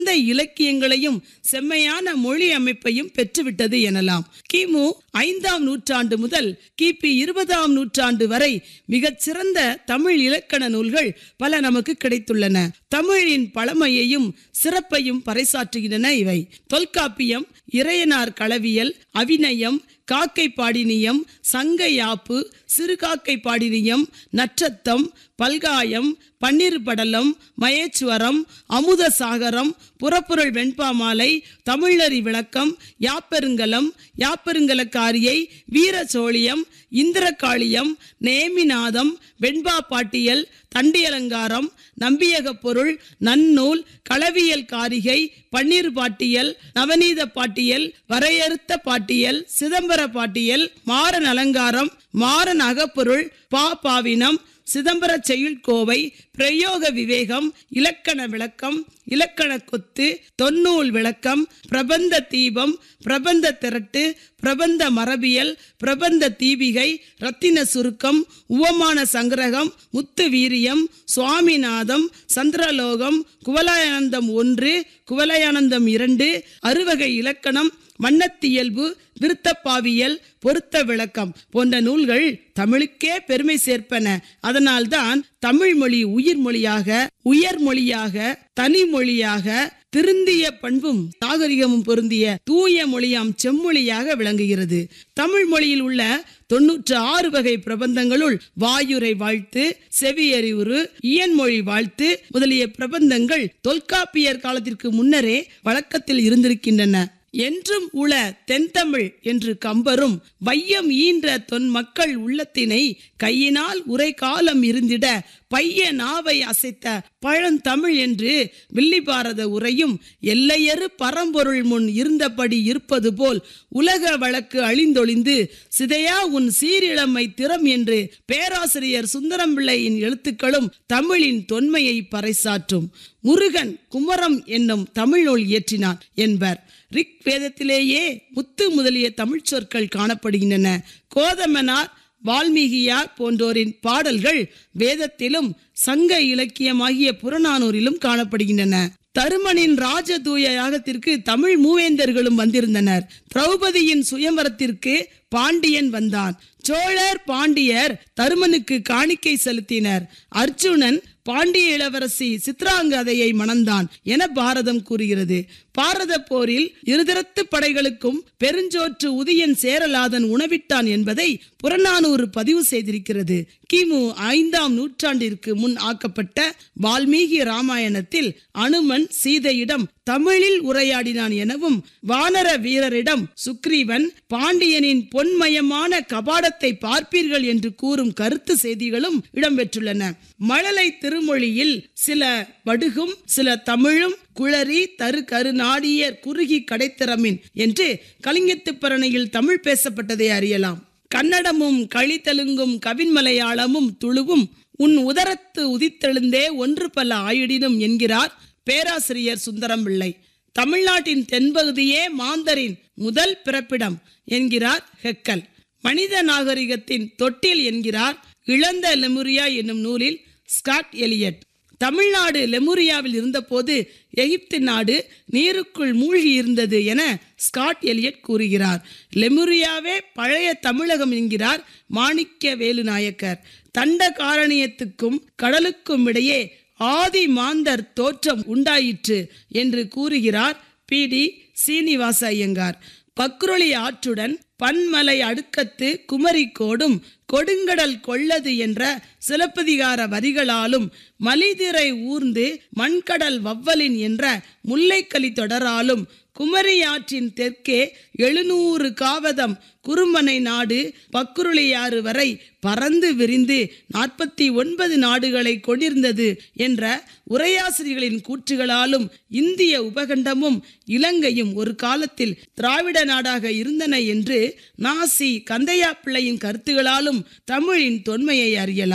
சிறந்த இலக்கியங்களையும் செம்மையான மொழி அமைப்பையும் பெற்றுவிட்டது எனலாம் கிமு ஐந்தாம் நூற்றாண்டு முதல் கிபி இருபதாம் நூற்றாண்டு வரை மிகச் சிறந்த தமிழ் இலக்கண நூல்கள் பல நமக்கு கிடைத்துள்ளன தமிழின் பழமையையும் சிறப்பையும் பறைசாற்றுகின்றன இவை தொல்காப்பியம் இறையனார் களவியல் அவிநயம் காக்கை பாடினியம் சங்க யாப்பு சிறுகாக்கை பாடினியம் நற்றத்தம் பல்காயம் பன்னீர் படலம் மயேச்சுவரம் அமுத சாகரம் புறப்புரள் வெண்பாமாலை தமிழறி விளக்கம் யாப்பெருங்கலம் யாப்பெருங்கலக்காரியை வீரசோழியம் இந்திரகாளியம் நேமிநாதம் வெண்பா பாட்டியல் தண்டியலங்காரம் நம்பியக பொருள் நன்னூல் களவியல் காரிகை பன்னீர் பாட்டியல் நவநீத பாட்டியல் வரையறுத்த பாட்டியல் சிதம்பர பாட்டியல் மாறன் அலங்காரம் மாறன் அகப்பொருள் பா பாவினம் சிதம்பர செய்யுள்கோவை பிரயோக விவேகம் இலக்கண விளக்கம் இலக்கண கொத்து தொன்னூல் விளக்கம் பிரபந்த தீபம் பிரபந்த திரட்டு பிரபந்த மரபியல் பிரபந்த தீபிகை ரத்தின சுருக்கம் உவமான சங்கிரகம் முத்து வீரியம் சுவாமிநாதம் சந்திரலோகம் குவலயானந்தம் ஒன்று குவலயானந்தம் இரண்டு அறுவகை இலக்கணம் வண்ணத்தியல்பு விருத்தப்பாவியல் பொருத்த விளக்கம் போன்ற நூல்கள் தமிழுக்கே பெருமை சேர்ப்பன அதனால்தான் தமிழ் மொழி உயிர் மொழியாக உயர் மொழியாக தனி மொழியாக திருந்திய பண்பும் நாகரிகமும் பொருந்திய தூய மொழியாம் செம்மொழியாக விளங்குகிறது தமிழ் மொழியில் உள்ள தொன்னூற்று ஆறு வகை பிரபந்தங்களுள் வாயுரை வாழ்த்து செவியறிவுறு இயன்மொழி வாழ்த்து முதலிய பிரபந்தங்கள் தொல்காப்பியர் காலத்திற்கு முன்னரே வழக்கத்தில் இருந்திருக்கின்றன என்றும் உள தென்தமிழ் என்று கம்பரும் வையம் ஈன்ற தொன் மக்கள் உள்ளத்தினை கையினால் உரை காலம் இருந்திட பைய நாவை அசைத்த பழந்தமிழ் என்று வில்லிபாரத உரையும் எல்லையறு பரம்பொருள் முன் இருந்தபடி இருப்பது போல் உலக வழக்கு அழிந்தொழிந்து சிதையா உன் சீரிழமை திறம் என்று பேராசிரியர் சுந்தரம்பிள்ளையின் எழுத்துக்களும் தமிழின் தொன்மையை பறைசாற்றும் முருகன் குமரம் என்னும் தமிழ் நூல் இயற்றினான் என்பர் ரிக் வேதத்திலேயே முத்து முதலிய தமிழ்ச் சொற்கள் காணப்படுகின்றன கோதமனார் வால்மீகியார் போன்றோரின் பாடல்கள் வேதத்திலும் சங்க இலக்கியமாகிய புறநானூரிலும் காணப்படுகின்றன தருமனின் ராஜதூய யாகத்திற்கு தமிழ் மூவேந்தர்களும் வந்திருந்தனர் திரௌபதியின் சுயம்பரத்திற்கு பாண்டியன் வந்தான் சோழர் பாண்டியர் தருமனுக்கு காணிக்கை செலுத்தினர் அர்ஜுனன் பாண்டிய இளவரசி சித்ராங்கதையை மணந்தான் என பாரதம் கூறுகிறது பாரத போரில் இருதரத்து படைகளுக்கும் பெருஞ்சோற்று உதியன் சேரலாதன் உணவிட்டான் என்பதை புறநானூறு பதிவு செய்திருக்கிறது கிமு ஐந்தாம் நூற்றாண்டிற்கு முன் ஆக்கப்பட்ட வால்மீகி ராமாயணத்தில் அனுமன் சீதையிடம் தமிழில் உரையாடினான் எனவும் வானர வீரரிடம் சுக்ரீவன் பாண்டியனின் பொன்மயமான கபாடத்தை பார்ப்பீர்கள் என்று கூறும் கருத்து செய்திகளும் இடம்பெற்றுள்ளன மழலை திருமொழியில் சில வடுகும் சில தமிழும் குளறி தரு கருநாடியர் குறுகி கடைத்திறமின் என்று கலிங்கத்துப் பரணையில் தமிழ் பேசப்பட்டதை அறியலாம் கன்னடமும் களித்தெலுங்கும் கவின்மலையாளமும் துளுவும் உன் உதரத்து உதித்தெழுந்தே ஒன்று பல ஆயிடினும் என்கிறார் பேராசிரியர் சுந்தரம் பிள்ளை தமிழ்நாட்டின் தென்பகுதியே மாந்தரின் முதல் பிறப்பிடம் என்கிறார் ஹெக்கல் மனித நாகரிகத்தின் தொட்டில் என்கிறார் இழந்த லெமுரியா என்னும் நூலில் ஸ்காட் எலியட் தமிழ்நாடு லெமுரியாவில் இருந்தபோது எகிப்து நாடு நீருக்குள் மூழ்கி இருந்தது என ஸ்காட் எலியட் கூறுகிறார் லெமுரியாவே பழைய தமிழகம் என்கிறார் மாணிக்க வேலு நாயக்கர் தண்ட காரணியத்துக்கும் கடலுக்கும் இடையே ஆதி மாந்தர் தோற்றம் உண்டாயிற்று என்று கூறுகிறார் பி டி சீனிவாச ஐயங்கார் பக்ருளி ஆற்றுடன் பன்மலை அடுக்கத்து குமரி கோடும் கொடுங்கடல் கொள்ளது என்ற சிலப்பதிகார வரிகளாலும் மலிதிரை ஊர்ந்து மண்கடல் வவ்வலின் என்ற முல்லைக்கலி தொடராலும் குமரியாற்றின் தெற்கே எழுநூறு காவதம் குறும்பனை நாடு பக்குருளியாறு வரை பறந்து விரிந்து நாற்பத்தி ஒன்பது நாடுகளை கொண்டிருந்தது என்ற உரையாசிரியர்களின் கூற்றுகளாலும் இந்திய உபகண்டமும் இலங்கையும் ஒரு காலத்தில் திராவிட நாடாக இருந்தன என்று நாசி கந்தையா பிள்ளையின் கருத்துகளாலும் தமிழின் தொன்மையை அறியலாம்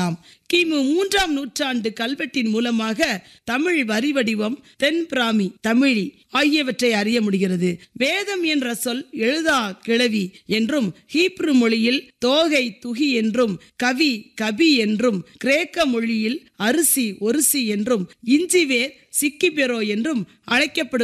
கிமு மூன்றாம் நூற்றாண்டு கல்வெட்டின் மூலமாக தமிழ் வரி வடிவம் தென் பிராமி தமிழி ஆகியவற்றை அறிய முடிகிறது வேதம் என்ற சொல் எழுதா கிளவி என்றும் ஹீப்ரு மொழியில் தோகை துகி என்றும் கவி கபி என்றும் கிரேக்க மொழியில் அரிசி ஒரிசி என்றும் இஞ்சிவேர் சிக்கிபெரோ என்றும் அழைக்கப்படும்